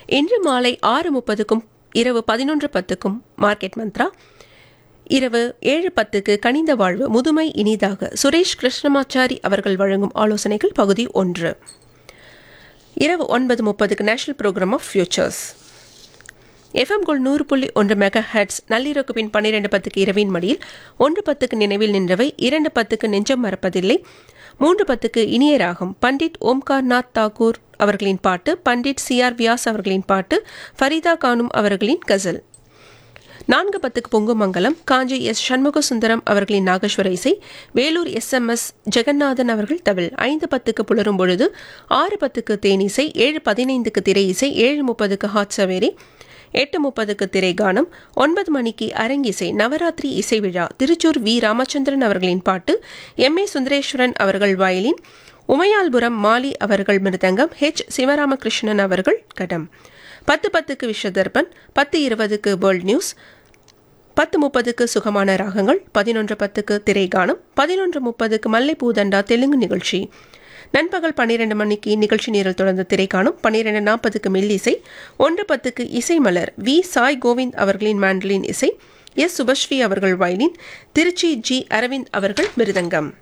இன்று மாலை ஆறு முப்பதுக்கும் இரவு பதினொன்று பத்துக்கும் மார்க்கெட் மந்த்ரா இரவு ஏழு பத்துக்கு கனிந்த வாழ்வு முதுமை இனிதாக சுரேஷ் கிருஷ்ணமாச்சாரி அவர்கள் வழங்கும் ஆலோசனைகள் பகுதி ஒன்று இரவு ஒன்பது முப்பதுக்கு national programme of features FM gold நூறு புள்ளி ஒன்று மெகா ஹெட்ஸ் நள்ளிரவுக்கு பின் பன்னிரெண்டு பத்துக்கு இரவின் மடியில் ஒன்று பத்துக்கு நினைவில் நின்றவை இரண்டு பத்துக்கு நெஞ்சம் மறப்பதில்லை மூன்று பத்துக்கு இனிய ராகம் பண்டிட் ஓம்கார்நாத் தாக்கூர் அவர்களின் பாட்டு பண்டிட் சி ஆர் வியாஸ் அவர்களின் பாட்டு ஃபரிதா கானும் அவர்களின் கசல் நான்கு பத்துக்கு பொங்குமங்கலம் காஞ்சி எஸ் சண்முக சுந்தரம் அவர்களின் நாகேஸ்வர இசை Vellore S M S Jaganathan அவர்கள் தவில் ஐந்து பத்துக்கு புலரும் பொழுது ஆறு பத்துக்கு தேனிசை ஏழு பதினைந்துக்கு திரை இசை ஏழு முப்பதுக்கு ஹாட் சவேரி எட்டு முப்பதுக்கு திரைகானம் ஒன்பது மணிக்கு அரங்கிசை நவராத்திரி இசை விழா திருச்சூர் வி ராமச்சந்திரன் அவர்களின் பாட்டு எம் ஏ சுந்தரேஸ்வரன் அவர்கள் வயலின் உமையால்புரம் மாலி அவர்கள் மிருதங்கம் ஹெச் சிவராமகிருஷ்ணன் அவர்கள் கடம் பத்து பத்துக்கு விஸ்வதர்பன் பத்து இருபதுக்கு வேர்ல்ட் நியூஸ் பத்து முப்பதுக்கு சுகமான ராகங்கள் பதினொன்று பத்துக்கு திரைகானம் பதினொன்று முப்பதுக்கு மல்லைப்பூதண்டா தெலுங்கு நிகழ்ச்சி நண்பகல் பன்னிரண்டு மணிக்கு நிகழ்ச்சி நேரில் தொடர்ந்து திரைக்காணும் பன்னிரெண்டு நாற்பதுக்கு மெல்லிசை ஒன்று பத்துக்கு இசை மலர் வி சாய் கோவிந்த் அவர்களின் மேண்டலின் இசை எஸ் சுபஸ்ரீ அவர்கள் வயலின் திருச்சி ஜி அரவிந்த் அவர்கள் மிருதங்கம்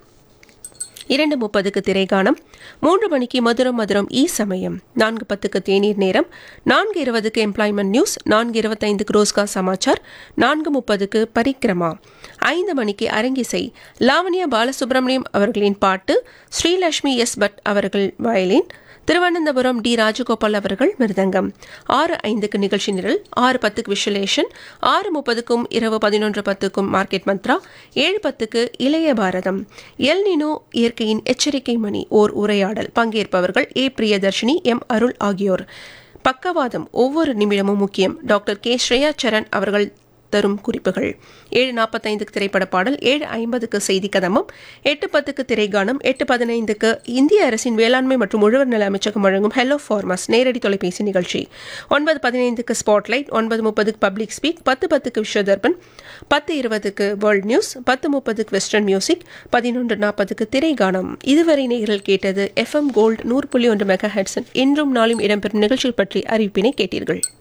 இரண்டு முப்பதுக்கு திரைகானம் மூன்று மணிக்கு மதுரம் மதுரம் ஈ சமயம் நான்கு பத்துக்கு தேநீர் நேரம் நான்கு இருபதுக்கு எம்ப்ளாய்மெண்ட் நியூஸ் நான்கு இருபத்தைந்துக்கு ரோஸ்கா சமாச்சார் நான்கு முப்பதுக்கு பரிக்கிரமா ஐந்து மணிக்கு அரங்கிசை லாவண்யா பாலசுப்ரமணியம் அவர்களின் பாட்டு ஸ்ரீலட்சுமி எஸ் பட் அவர்கள் வயலின் திருவனந்தபுரம் டி ராஜகோபால் அவர்கள் மிருதங்கம் ஆறு ஐந்துக்கு நிகழ்ச்சி நிரல் ஆறு பத்துக்கு விஷுவலேஷன் ஆறு முப்பதுக்கும் இரவு பதினொன்று பத்துக்கும் மார்க்கெட் மந்த்ரா ஏழு பத்துக்கு இளைய பாரதம் எல் நினோ இயற்கையின் எச்சரிக்கை மணி ஓர் உரையாடல் பங்கேற்பவர்கள் ஏ பிரியதர்ஷினி எம் அருள் ஆகியோர் பக்கவாதம் ஒவ்வொரு நிமிடமும் முக்கியம் டாக்டர் கே ஸ்ரேயா சரண் அவர்கள் தரும் குறிப்புகள் ஏழு நாற்பத்தைந்துக்கு திரைப்பட பாடல் ஏழு ஐம்பதுக்கு செய்தி கதமம் எட்டு பத்துக்கு திரைகானம் எட்டு பதினைந்துக்கு இந்திய அரசின் வேளாண்மை மற்றும் உழவர் நல அமைச்சகம் வழங்கும் ஹெலோ ஃபார்மஸ் நேரடி தொலைபேசி நிகழ்ச்சி ஒன்பது பதினைந்துக்கு ஸ்பாட்லைட் ஒன்பது முப்பதுக்கு பப்ளிக் ஸ்பீக் பத்து பத்துக்கு விஸ்வதர்பன் பத்து இருபதுக்கு வேர்ல்ட் நியூஸ் பத்து முப்பதுக்கு வெஸ்டர்ன் மியூசிக் பதினொன்று நாற்பதுக்கு திரைகானம் இதுவரை நேரில் கேட்டது எஃப்எம் கோல்டு நூறு புள்ளி ஒன்று மெகா ஹெட்ஸன் இன்றும் நாளும் இடம்பெறும் நிகழ்ச்சிகள் பற்றி அறிவிப்பினை கேட்டீர்கள்